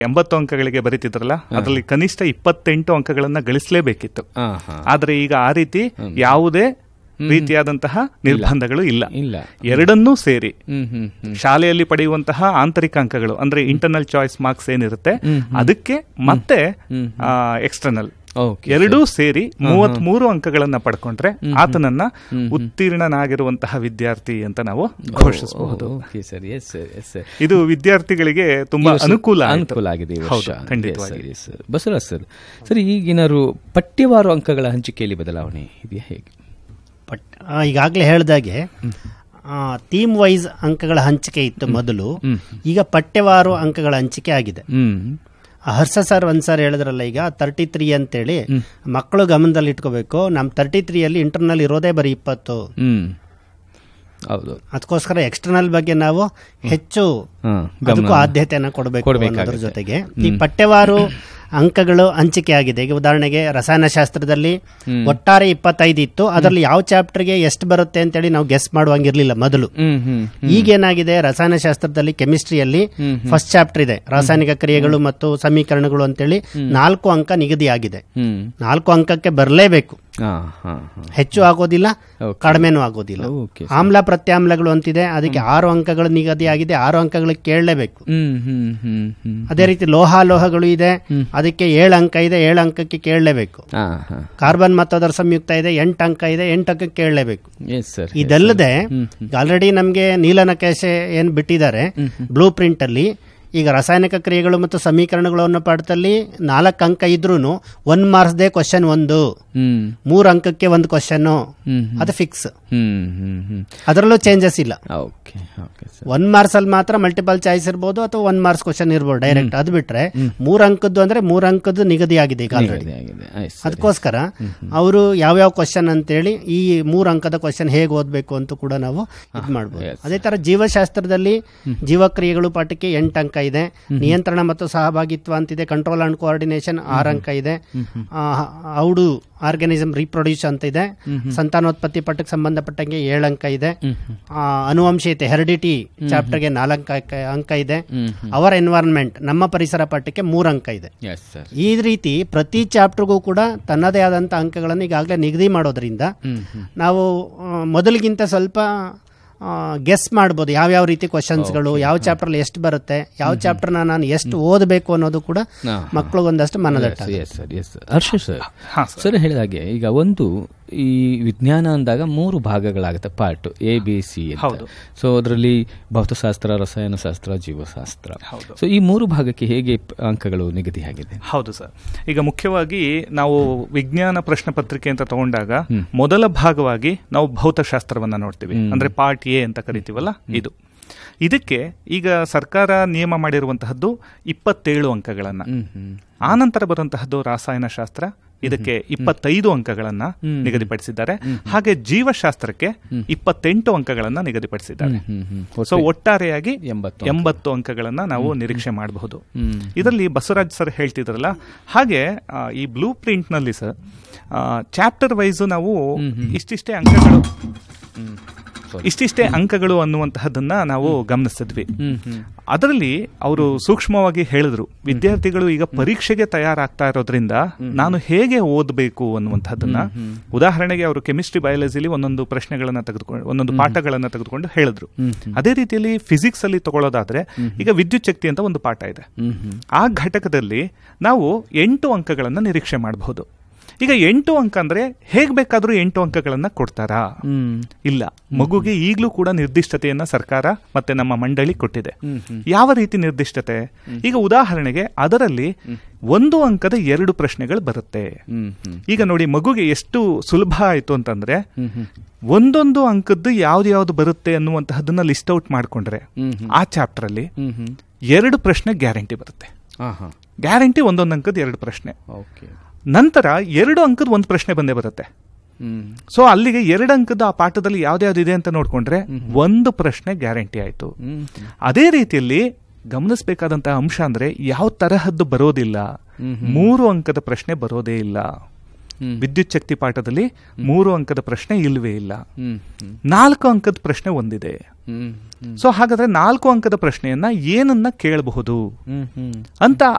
ಎಂಬತ್ತು ಅಂಕಗಳಿಗೆ ಬರೀತಿದ್ರಲ್ಲ ಅದರಲ್ಲಿ ಕನಿಷ್ಠ ಇಪ್ಪತ್ತೆಂಟು ಅಂಕಗಳನ್ನ ಗಳಿಸಲೇಬೇಕಿತ್ತು ಹಾ ಹಾ ಆದ್ರೆ ಈಗ ಆ ರೀತಿ ಯಾವುದೇ ರೀತಿಯಾದಂತಹ ನಿರ್ಬಂಧಗಳು ಇಲ್ಲ ಇಲ್ಲ ಎರಡನ್ನೂ ಸೇರಿ ಹ್ಮ್ ಹ್ಮ್ ಹ್ಮ್ ಶಾಲೆಯಲ್ಲಿ ಪಡೆಯುವಂತಹ ಆಂತರಿಕ ಅಂಕಗಳು ಅಂದ್ರೆ ಇಂಟರ್ನಲ್ ಚಾಯ್ಸ್ ಮಾರ್ಕ್ಸ್ ಏನಿರುತ್ತೆ ಅದಕ್ಕೆ ಮತ್ತೆ ಎಕ್ಸ್ಟರ್ನಲ್ ಓಕೆ ಎರಡೂ ಸೇರಿ ಮೂವತ್ತ್ ಮೂರು ಅಂಕಗಳನ್ನ ಪಡ್ಕೊಂಡ್ರೆ ಆತನನ್ನ ಉತ್ತೀರ್ಣನಾಗಿರುವಂತಹ ವಿದ್ಯಾರ್ಥಿ ಅಂತ ನಾವು ಘೋಷಿಸಬಹುದು okay sir yes sir yes sir ಇದು ವಿದ್ಯಾರ್ಥಿಗಳಿಗೆ ತುಂಬಾ ಅನುಕೂಲ ಆಯ್ತು. ಅನುಕೂಲ ಆಗಿದೆ ಈ ಹೌದು, ವರ್ಷ ಖಂಡಿತವಾಗಿ. Yes, sir, yes, sir. Basavaraj sir sir ಈಗಿನಾರು ಪಠ್ಯವಾರು ಅಂಕಗಳ ಹಂಚಿಕೆಯಲ್ಲಿ ಬದಲಾವಣೆ ಇದೆಯಾ ಹೇಗೆ ಬಟ್ ಈಗಾಗಲೇ ಹೇಳ್ದಾಗೆ ಥೀಮ್ ವೈಸ್ ಅಂಕಗಳ ಹಂಚಿಕೆ ಇತ್ತು ಮೊದಲು ಈಗ ಪಠ್ಯವಾರು ಅಂಕಗಳ ಹಂಚಿಕೆ ಆಗಿದೆ ಹ್ಮ್ ಆ ಹರ್ಷ ಸರ್ ಒಂದ್ ಸರ್ ಹೇಳಿದ್ರಲ್ಲ ಈಗ ತರ್ಟಿ ತ್ರೀ ಅಂತೇಳಿ ಮಕ್ಕಳು ಗಮನದಲ್ಲಿ ಇಟ್ಕೋಬೇಕು ನಮ್ಮ ತರ್ಟಿ ತ್ರೀಯಲ್ಲಿ ಇಂಟರ್ನಲ್ ಇರೋದೇ ಬರೀ ಇಪ್ಪತ್ತು ಹ್ಮ್ ಹೌದು ಅದಕ್ಕೋಸ್ಕರ ಎಕ್ಸ್ಟರ್ನಲ್ ಬಗ್ಗೆ ನಾವು ಹೆಚ್ಚು ಹಾ, ಅದಕ್ಕೂ ಆದ್ಯತೆಯನ್ನು ಕೊಡಬೇಕು ಕೊಡ್ಬೇಕಾಗುತ್ತೆ. ಅನ್ನೋದ್ರ ಜೊತೆಗೆ ಈ ಪಠ್ಯವಾರು ಅಂಕಗಳು ಹಂಚಿಕೆ ಆಗಿದೆ ಈಗ ಉದಾಹರಣೆಗೆ ರಸಾಯನಶಾಸ್ತ್ರದಲ್ಲಿ ಒಟ್ಟಾರೆ ಇಪ್ಪತ್ತೈದು ಇತ್ತು ಅದರಲ್ಲಿ ಯಾವ ಚಾಪ್ಟರ್ಗೆ ಎಷ್ಟು ಬರುತ್ತೆ ಅಂತೇಳಿ ನಾವು ಗೆಸ್ ಮಾಡುವಂಗಿರ್ಲಿಲ್ಲ ಮೊದಲು ಹ್ಮ್ ಹ್ಮ್ ಈಗೇನಾಗಿದೆ ರಸಾಯನಶಾಸ್ತ್ರದಲ್ಲಿ ಕೆಮಿಸ್ಟ್ರಿಯಲ್ಲಿ ಫಸ್ಟ್ ಚಾಪ್ಟರ್ ಇದೆ ರಾಸಾಯನಿಕ ಕ್ರಿಯೆಗಳು ಮತ್ತು ಸಮೀಕರಣಗಳು ಅಂತೇಳಿ ನಾಲ್ಕು ಅಂಕ ನಿಗದಿಯಾಗಿದೆ ಹ್ಮ್ ನಾಲ್ಕು ಅಂಕಕ್ಕೆ ಬರಲೇಬೇಕು ಹಾ ಹಾ ಹಾ ಹೆಚ್ಚು ಆಗೋದಿಲ್ಲ Okay. ಕಡಿಮೆನೂ ಆಗೋದಿಲ್ಲ ಓಕೆ ಆಮ್ಲ ಪ್ರತ್ಯಾಮ್ಲಗಳು ಅಂತಿದೆ ಅದಕ್ಕೆ ಆರು ಅಂಕಗಳು ನಿಗದಿಯಾಗಿದೆ ಆರು ಅಂಕಗಳಿಗೆ ಕೇಳಲೇಬೇಕು ಹ್ಮ್ ಹ್ಮ್ ಹ್ಮ್ ಹ್ಮ್ ಅದೇ ರೀತಿ ಲೋಹಾಲೋಹಗಳು ಇದೆ ಅದಕ್ಕೆ ಏಳು ಅಂಕ ಇದೆ ಏಳು ಅಂಕಕ್ಕೆ ಕೇಳಲೇಬೇಕು ಹಾ ಹಾ ಕಾರ್ಬನ್ ಮತ್ತು ಅದರ ಸಂಯುಕ್ತ ಇದೆ ಎಂಟು ಅಂಕ ಇದೆ ಎಂಟು ಅಂಕಕ್ಕೆ ಕೇಳಲೇಬೇಕು ಎಸ್ ಸರ್ ಇದಲ್ಲದೆ ಆಲ್ರೆಡಿ ನಮಗೆ ನೀಲನಕಾಶೆ ಏನ್ ಬಿಟ್ಟಿದ್ದಾರೆ ಬ್ಲೂ ಪ್ರಿಂಟ್ ಅಲ್ಲಿ ಈಗ ರಾಸಾಯನಿಕ ಕ್ರಿಯೆಗಳು ಮತ್ತು ಸಮೀಕರಣಗಳು ಅನ್ನೋ ಪಾಠದಲ್ಲಿ ನಾಲ್ಕು ಅಂಕ ಇದ್ರೂ ಒನ್ ಮಾರ್ಕ್ಸ್ದೇ ಕ್ವಶನ್ ಒಂದು ಹ್ಮ್ ಮೂರು ಅಂಕಕ್ಕೆ ಒಂದು ಕ್ವಶನ್ ಹ್ಮ್ ಅದು ಫಿಕ್ಸ್ ಹ್ಮ್ ಹ್ಮ್ ಹ್ಮ್ ಅದರಲ್ಲೂ ಚೇಂಜಸ್ ಇಲ್ಲ okay okay sir one marks ಅಲ್ಲಿ ಮಾತ್ರ ಮಲ್ಟಿಪಲ್ ಚಾಯ್ಸ್ ಇರ್ಬೋದು ಅಥವಾ ಒನ್ ಮಾರ್ಕ್ಸ್ ಕ್ವಶನ್ ಇರ್ಬೋದು ಡೈರೆಕ್ಟ್ ಅದು ಬಿಟ್ರೆ ಮೂರ್ ಅಂಕದ್ದು ಅಂದ್ರೆ ಮೂರ್ ಅಂಕದ್ದು ನಿಗದಿ ಆಗಿದೆ ಈಗ ಆಲ್ರೆಡಿ ಆಗಿದೆ ಆಗಿದೆ ಆಯ್ತು ಸರ್ ಅದಕ್ಕೋಸ್ಕರ ಅವರು ಯಾವ್ಯಾವ ಕ್ವಶನ್ ಅಂತೇಳಿ ಈ ಮೂರು ಅಂಕದ ಕ್ವಶನ್ ಹೇಗೆ ಓದಬೇಕು ಅಂತ ಕೂಡ ನಾವು ಇದು ಮಾಡ್ಬೋದು yes. ಅದೇ ತರ ಜೀವಶಾಸ್ತ್ರದಲ್ಲಿ ಜೀವಕ್ರಿಯೆಗಳು ಪಾಠಕ್ಕೆ ಎಂಟು ಅಂಕ ಇದೆ ನಿಯಂತ್ರಣ ಮತ್ತು ಸಹಭಾಗಿತ್ವ ಅಂತಿದೆ ಕಂಟ್ರೋಲ್ ಅಂಡ್ ಕೋಆರ್ಡಿನೇಷನ್ ಆರು ಅಂಕ ಇದೆ ಔಡು ಆರ್ಗನಿಸಮ್ ರೀಪ್ರೊಡ್ಯೂಸ್ ಅಂತ ಇದೆ ಸಂತಾನೋತ್ಪತ್ತಿ ಪಾಠಕ್ಕೆ ಸಂಬಂಧಪಟ್ಟಂಗೆ ಏಳು ಅಂಕ ಇದೆ ಆ, ಅನುವಂಶೀಯತೆ ಹೆರಿಡಿಟಿ ಚಾಪ್ಟರ್ಗೆ ನಾಲ್ಕು ಅಂಕ- ಅಂಕ ಇದೆ ಅವರ್ ಎನ್ವೈರನ್ಮೆಂಟ್ ನಮ್ಮ ಪರಿಸರ ಪಾಠಕ್ಕೆ ಮೂರು ಅಂಕ ಇದೆ ಎಸ್ ಸರ್ ಈ ರೀತಿ ಪ್ರತಿ ಚಾಪ್ಟರ್ಗೂ ಕೂಡ ತನ್ನದೇ ಆದಂಥ ಅಂಕಗಳನ್ನು ಈಗಾಗಲೇ ನಿಗದಿ ಮಾಡೋದ್ರಿಂದ ನಾವು ಆ, ಮೊದಲಿಗಿಂತ ಸ್ವಲ್ಪ ಗೆಸ್ ಮಾಡ್ಬೋದು ಯಾವ್ಯಾವ ರೀತಿ ಕ್ವಶನ್ಸ್ಗಳು ಯಾವ ಚಾಪ್ಟರ್ಲಿ ಎಷ್ಟು ಬರುತ್ತೆ ಯಾವ ಚಾಪ್ಟರ್ನ ನಾನು ಎಷ್ಟು ಓದಬೇಕು ಅನ್ನೋದು ಕೂಡ ಹಾ. ಮಕ್ಕಳು ಒಂದಷ್ಟು ಮನದಟ್ಟ yes sir yes sir Harsha sir ಹಾ, ಸರ್ ಹೇಳಿದ ಹಾಗೆ ಈಗ ಒಂದು ಈ ವಿಜ್ಞಾನ ಅಂದಾಗ ಮೂರು ಭಾಗಗಳಾಗುತ್ತೆ ಪಾರ್ಟ್ ಎ ಬಿ ಸಿ ಹೌದು. ಸೊ ಅದರಲ್ಲಿ ಭೌತಶಾಸ್ತ್ರ ರಸಾಯನಶಾಸ್ತ್ರ ಜೀವಶಾಸ್ತ್ರ ಹೌದು. ಸೊ ಈ ಮೂರು ಭಾಗಕ್ಕೆ ಹೇಗೆ ಪ- ಅಂಕಗಳು ನಿಗದಿಯಾಗಿದೆ ಹೌದು ಸರ್ ಈಗ ಮುಖ್ಯವಾಗಿ ನಾವು ವಿಜ್ಞಾನ ಪ್ರಶ್ನೆ ಪತ್ರಿಕೆ ಅಂತ ತಗೊಂಡಾಗ ಮೊದಲ ಭಾಗವಾಗಿ ನಾವು ಭೌತಶಾಸ್ತ್ರವನ್ನ ನೋಡ್ತೀವಿ ಅಂದ್ರೆ ಪಾರ್ಟ್ ಎ ಅಂತ ಕರಿತೀವಲ್ಲ ಇದು ಇದಕ್ಕೆ ಈಗ ಸರ್ಕಾರ ನಿಯಮ ಮಾಡಿರುವಂತಹದ್ದು ಇಪ್ಪತ್ತೇಳು ಅಂಕಗಳನ್ನ ಆನಂತರ ಬರುವಂತಹದ್ದು ರಾಸಾಯನಶಾಸ್ತ್ರ ಇದಕ್ಕೆ ಇಪ್ಪತ್ತೈದು ಅಂಕಗಳನ್ನ ನಿಗದಿಪಡಿಸಿದ್ದಾರೆ ಹಾಗೆ ಜೀವಶಾಸ್ತ್ರಕ್ಕೆ ಇಪ್ಪತ್ತೆಂಟು ಅಂಕಗಳನ್ನ ನಿಗದಿಪಡಿಸಿದ್ದಾರೆ ಹ್ಮ್ ಹ್ಮ್ ಸೊ ಒಟ್ಟಾರೆಯಾಗಿ ಎಂಬತ್ತು ಎಂಬತ್ತು ಅಂಕಗಳನ್ನ ನಾವು ನಿರೀಕ್ಷೆ ಮಾಡಬಹುದು ಹ್ಮ್. ಇದರಲ್ಲಿ ಬಸವರಾಜ್ ಸರ್ ಹೇಳ್ತಿದ್ರಲ್ಲ ಹಾಗೆ ಆ, ಈ ಬ್ಲೂ ಪ್ರಿಂಟ್ ನಲ್ಲಿ ಸರ್ ಚಾಪ್ಟರ್ ವೈಸ್ ನಾವು ಇಷ್ಟಿಷ್ಟೇ ಅಂಕಗಳು ಇಷ್ಟಿಷ್ಟೇ ಅಂಕಗಳು ಅನ್ನುವಂತಹದನ್ನ ನಾವು ಗಮನಿಸಿದ್ವಿ ಹ್ಮ್ ಹ್ಮ್ ಅದರಲ್ಲಿ ಅವರು ಸೂಕ್ಷ್ಮವಾಗಿ ಹೇಳಿದ್ರು ವಿದ್ಯಾರ್ಥಿಗಳು ಈಗ ಪರೀಕ್ಷೆಗೆ ತಯಾರಾಗ್ತಾ ಇರೋದ್ರಿಂದ ನಾನು ಹೇಗೆ ಓದಬೇಕು ಅನ್ನುವಂಥದ್ದನ್ನ ಉದಾಹರಣೆಗೆ ಅವರು ಕೆಮಿಸ್ಟ್ರಿ ಬಯಾಲಜಿಲಿ ಒಂದೊಂದು ಪ್ರಶ್ನೆಗಳನ್ನ ತೆಗೆದುಕೊಂಡು ಒಂದೊಂದು ಪಾಠಗಳನ್ನ ತೆಗೆದುಕೊಂಡು ಹೇಳಿದ್ರು ಅದೇ ರೀತಿಯಲ್ಲಿ ಫಿಸಿಕ್ಸ್ ಅಲ್ಲಿ ತಗೊಳ್ಳೋದಾದ್ರೆ ಈಗ ವಿದ್ಯುತ್ ಶಕ್ತಿ ಅಂತ ಒಂದು ಪಾಠ ಇದೆ ಹ್ಮ್ ಹ್ಮ್ ಆ ಘಟಕದಲ್ಲಿ ನಾವು ಎಂಟು ಅಂಕಗಳನ್ನ ನಿರೀಕ್ಷೆ ಮಾಡಬಹುದು ಈಗ ಎಂಟು ಅಂಕ ಅಂದ್ರೆ ಹೇಗ್ ಬೇಕಾದ್ರೂ ಎಂಟು ಅಂಕಗಳನ್ನ ಕೊಡ್ತಾರಾ ಹ್ಮ್ ಇಲ್ಲ ಮಗುಗೆ ಈಗಲೂ ಕೂಡ ನಿರ್ದಿಷ್ಟತೆಯನ್ನ ಸರ್ಕಾರ ಮತ್ತೆ ನಮ್ಮ ಮಂಡಳಿ ಕೊಟ್ಟಿದೆ ಯಾವ ರೀತಿ ನಿರ್ದಿಷ್ಟತೆ ಈಗ ಉದಾಹರಣೆಗೆ ಅದರಲ್ಲಿ ಒಂದು ಅಂಕದ ಎರಡು ಪ್ರಶ್ನೆಗಳು ಬರುತ್ತೆ ಹ್ಮ್ ಹ್ಮ್ ಈಗ ನೋಡಿ ಮಗುಗೆ ಎಷ್ಟು ಸುಲಭ ಆಯ್ತು ಅಂತಂದ್ರೆ ಒಂದೊಂದು ಅಂಕದ್ದು ಯಾವ್ದು ಯಾವ್ದು ಬರುತ್ತೆ ಅನ್ನುವಂತಹದನ್ನ ಲಿಸ್ಟ್ ಔಟ್ ಮಾಡ್ಕೊಂಡ್ರೆ ಆ ಚಾಪ್ಟರ್ ಅಲ್ಲಿ ಹ್ಮ್ ಹ್ಮ್ ಎರಡು ಪ್ರಶ್ನೆ ಗ್ಯಾರಂಟಿ ಬರುತ್ತೆ ಹಾ ಹಾ ಗ್ಯಾರಂಟಿ ಒಂದೊಂದು ಅಂಕದ ಎರಡು ಪ್ರಶ್ನೆ ಓಕೆ ನಂತರ ಎರಡು ಅಂಕದ ಒಂದು ಪ್ರಶ್ನೆ ಬಂದೇ ಬರುತ್ತೆ ಹ್ಮ್ ಸೊ ಅಲ್ಲಿಗೆ ಎರಡು ಅಂಕದ ಆ ಪಾಠದಲ್ಲಿ ಯಾವ್ದ್ಯಾವ್ದು ಇದೆ ಅಂತ ನೋಡ್ಕೊಂಡ್ರೆ ಒಂದು ಪ್ರಶ್ನೆ ಗ್ಯಾರಂಟಿ ಆಯ್ತು ಹ್ಮ್ ಅದೇ ರೀತಿಯಲ್ಲಿ ಗಮನಿಸಬೇಕಾದಂತಹ ಅಂಶ ಅಂದ್ರೆ ಯಾವ ತರಹದ್ದು ಬರೋದಿಲ್ಲ ಮೂರು ಅಂಕದ ಪ್ರಶ್ನೆ ಬರೋದೇ ಇಲ್ಲ ಹ್ಮ್. ವಿದ್ಯುತ್ ಶಕ್ತಿ ಪಾಠದಲ್ಲಿ ಮೂರು ಅಂಕದ ಪ್ರಶ್ನೆ ಇಲ್ವೇ ಇಲ್ಲ ಹ್ಮ್ ಹ್ಮ್ ನಾಲ್ಕು ಅಂಕದ ಪ್ರಶ್ನೆ ಒಂದಿದೆ ಹ್ಮ್ ಹ್ಮ್ ಸೊ ಹಾಗಾದ್ರೆ ನಾಲ್ಕು ಅಂಕದ ಪ್ರಶ್ನೆಯನ್ನ ಏನನ್ನ ಕೇಳಬಹುದು ಹ್ಮ್ ಹ್ಮ್ ಅಂತ